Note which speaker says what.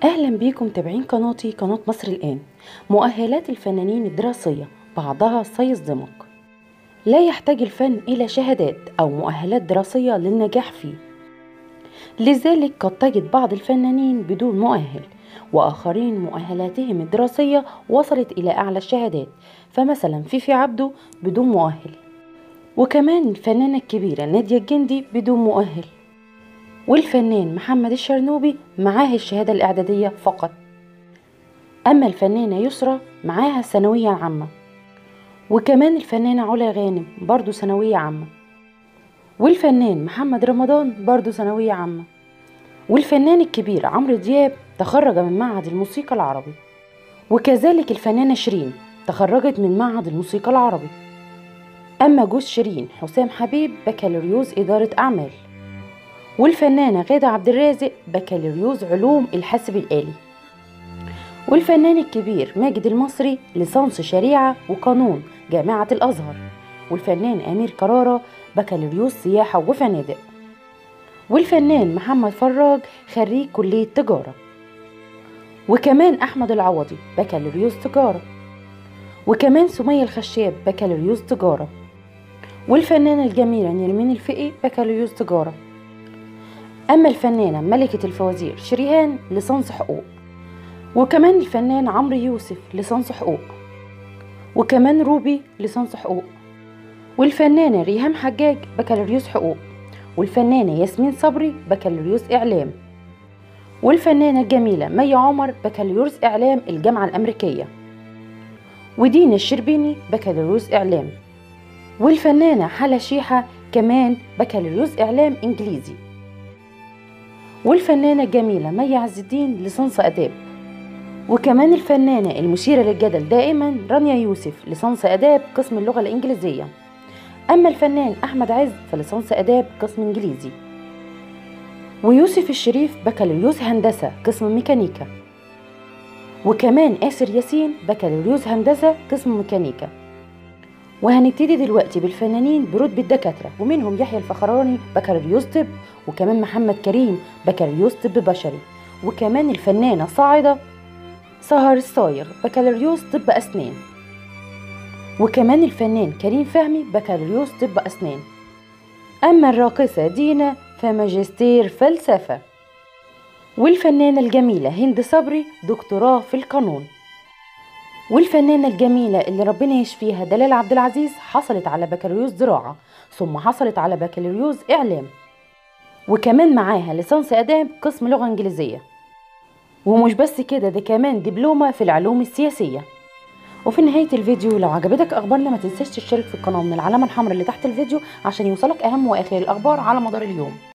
Speaker 1: أهلا بيكم متابعين قناتي قناة مصر الآن مؤهلات الفنانين الدراسية بعضها سيصدمك لا يحتاج الفن إلى شهادات أو مؤهلات دراسية للنجاح فيه لذلك قد تجد بعض الفنانين بدون مؤهل وآخرين مؤهلاتهم الدراسية وصلت إلى أعلى الشهادات فمثلا فيفي عبده بدون مؤهل وكمان الفنانة الكبيرة نادية الجندي بدون مؤهل والفنان محمد الشرنوبي معاه الشهادة الإعدادية فقط أما الفنانة يسرى معاها الثانوية العامة وكمان الفنانة علا غانم برضو ثانوية عامة والفنان محمد رمضان برضو ثانوية عامة والفنان الكبير عمرو دياب تخرج من معهد الموسيقى العربي وكذلك الفنانة شيرين تخرجت من معهد الموسيقى العربي أما جوز شيرين حسام حبيب بكالوريوس إدارة أعمال والفنانة غادة عبد الرازق بكالوريوس علوم الحاسب الآلي والفنان الكبير ماجد المصري ليسانس شريعة وقانون جامعة الأزهر والفنان أمير كرارة بكالوريوس سياحة وفنادق والفنان محمد فراج خريج كلية تجارة وكمان أحمد العوضي بكالوريوس تجارة وكمان سمية الخشاب بكالوريوس تجارة والفنانة الجميلة نرمين الفقي بكالوريوس تجارة أما الفنانة ملكة الفوازير شريهان ليسانس حقوق وكمان الفنان عمرو يوسف ليسانس حقوق وكمان روبي ليسانس حقوق والفنانة ريهام حجاج بكالوريوس حقوق والفنانة ياسمين صبري بكالوريوس إعلام والفنانة الجميلة مي عمر بكالوريوس إعلام الجامعة الأمريكية ودينا الشربيني بكالوريوس إعلام والفنانة حلا شيحة كمان بكالوريوس إعلام إنجليزي والفنانة الجميلة مي عز الدين ليسانس آداب وكمان الفنانة المثيرة للجدل دائما رانيا يوسف ليسانس آداب قسم اللغة الإنجليزية أما الفنان أحمد عز فليسانس آداب قسم إنجليزي ويوسف الشريف بكالوريوس هندسة قسم ميكانيكا وكمان آسر ياسين بكالوريوس هندسة قسم ميكانيكا وهنبتدي دلوقتي بالفنانين برتبة دكاترة ومنهم يحيى الفخراني بكالوريوس طب وكمان محمد كريم بكالوريوس طب بشري وكمان الفنانة صاعدة سهر الصايغ بكالوريوس طب أسنان وكمان الفنان كريم فهمي بكالوريوس طب أسنان أما الراقصة دينا فماجستير فلسفة والفنانة الجميلة هند صبري دكتوراه في القانون والفنانة الجميلة اللي ربنا يشفيها دلال عبد العزيز حصلت على بكالوريوس زراعة ثم حصلت على بكالوريوس إعلام وكمان معاها ليسانس آداب قسم لغة إنجليزية ومش بس كده ده كمان دبلومة في العلوم السياسية وفي نهاية الفيديو لو عجبتك أخبارنا ما تنساش تشترك في القناة من العلامة الحمراء اللي تحت الفيديو عشان يوصلك أهم وآخر الأخبار على مدار اليوم